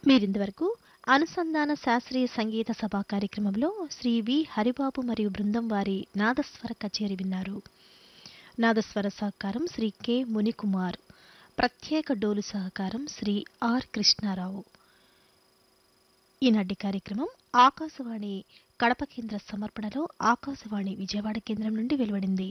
మీరింతవరకు అనుసంధాన శాస్త్రీయ సంగీత సభా కార్యక్రమంలో శ్రీ వి హరిబాబు మరియు బృందం వారి నాదస్వర కచేరి విన్నారు నాదస్వర సహకారం శ్రీ కె మునికుమార్ ప్రత్యేక డోలు సహకారం శ్రీ ఆర్ కృష్ణారావు ఈనాటి కార్యక్రమం ఆకాశవాణి కడప కేంద్ర సమర్పణలో ఆకాశవాణి విజయవాడ కేంద్రం నుండి వెలువడింది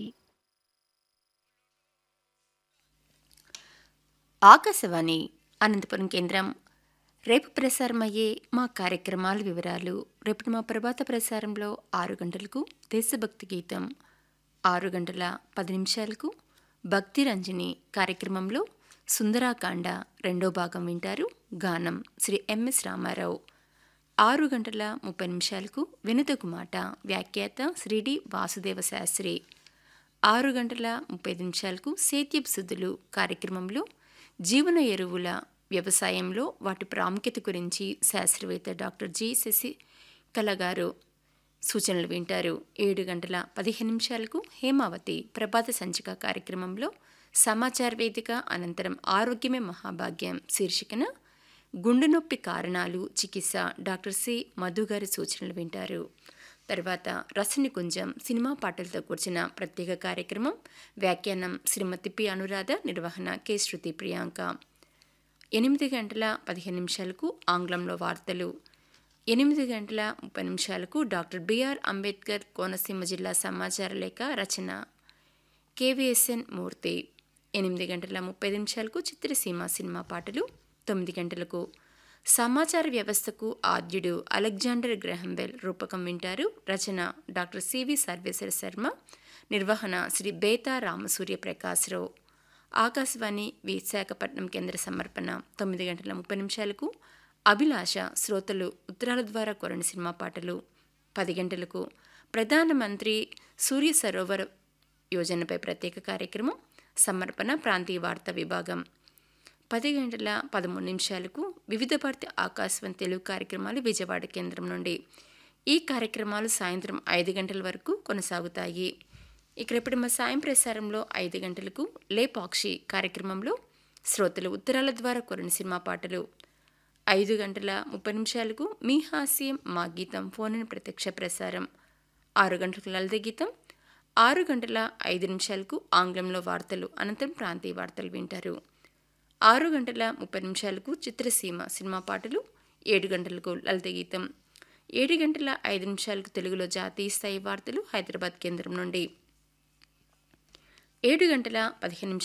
ఆకాశవాణి అనంతపురం కేంద్రం రేపు ప్రసారమయ్యే మా కార్యక్రమాల వివరాలు రేపటి మా ప్రభాత ప్రసారంలో ఆరు గంటలకు దేశభక్తి గీతం ఆరు గంటల పది నిమిషాలకు భక్తి రంజని కార్యక్రమంలో సుందరాకాండ రెండో భాగం వింటారు గానం శ్రీ ఎంఎస్ రామారావు ఆరు గంటల ముప్పై నిమిషాలకు వెనుదకు మాట వ్యాఖ్యాత శ్రీడి వాసుదేవ శాస్త్రి ఆరు గంటల ముప్పై నిమిషాలకు సేద్యపు సుద్దులు కార్యక్రమంలో జీవన ఎరువుల వ్యవసాయంలో వాటి ప్రాముఖ్యత గురించి శాస్త్రవేత్త డాక్టర్ జి శశికళ గారు సూచనలు వింటారు ఏడు గంటల పదిహేను నిమిషాలకు హేమావతి ప్రభాత సంచిక కార్యక్రమంలో సమాచార వేదిక అనంతరం ఆరోగ్యమే మహాభాగ్యం శీర్షికన గుండె నొప్పి కారణాలు చికిత్స డాక్టర్ సి మధు గారి సూచనలు వింటారు తర్వాత రసనికుంజం సినిమా పాటలతో కూర్చిన ప్రత్యేక కార్యక్రమం వ్యాఖ్యానం శ్రీమతి పి అనురాధ నిర్వహణ కె శృతి ప్రియాంక ఎనిమిది గంటల పదిహేను నిమిషాలకు ఆంగ్లంలో వార్తలు ఎనిమిది గంటల ముప్పై నిమిషాలకు డాక్టర్ బిఆర్ అంబేద్కర్ కోనసీమ జిల్లా సమాచార లేఖ రచన కేవీఎస్ఎన్ మూర్తి ఎనిమిది గంటల ముప్పై నిమిషాలకు చిత్రసీమ సినిమా పాటలు తొమ్మిది గంటలకు సమాచార వ్యవస్థకు ఆద్యుడు అలెగ్జాండర్ గ్రహంబెల్ రూపకం వింటారు రచన డాక్టర్ సివి సర్వేశ్వర శర్మ నిర్వహణ శ్రీ బేతా రామసూర్య ప్రకాశ్రావు ఆకాశవాణి విశాఖపట్నం కేంద్ర సమర్పణ తొమ్మిది గంటల ముప్పై నిమిషాలకు అభిలాష శ్రోతలు ఉత్తరాల ద్వారా కోరని సినిమా పాటలు పది గంటలకు ప్రధానమంత్రి సూర్య సరోవర్ యోజనపై ప్రత్యేక కార్యక్రమం సమర్పణ ప్రాంతీయ వార్తా విభాగం పది గంటల పదమూడు నిమిషాలకు వివిధ భారతి ఆకాశవాణి తెలుగు కార్యక్రమాలు విజయవాడ కేంద్రం నుండి ఈ కార్యక్రమాలు సాయంత్రం ఐదు గంటల వరకు కొనసాగుతాయి ఇక రేపటి మా సాయం ప్రసారంలో ఐదు గంటలకు లేపాక్షి కార్యక్రమంలో శ్రోతలు ఉత్తరాల ద్వారా కోరిన సినిమా పాటలు ఐదు గంటల ముప్పై నిమిషాలకు మీ హాస్యం మా గీతం ఫోన్ అని ప్రత్యక్ష ప్రసారం ఆరు గంటలకు లలిత గీతం ఆరు గంటల ఐదు నిమిషాలకు ఆంగ్లంలో వార్తలు అనంతరం ప్రాంతీయ వార్తలు వింటారు ఆరు గంటల ముప్పై నిమిషాలకు చిత్రసీమ సినిమా పాటలు ఏడు గంటలకు లలిత గీతం ఏడు గంటల ఐదు నిమిషాలకు తెలుగులో జాతీయ స్థాయి వార్తలు హైదరాబాద్ కేంద్రం నుండి ఏడు గంటల పదిహేను నిమిషాలు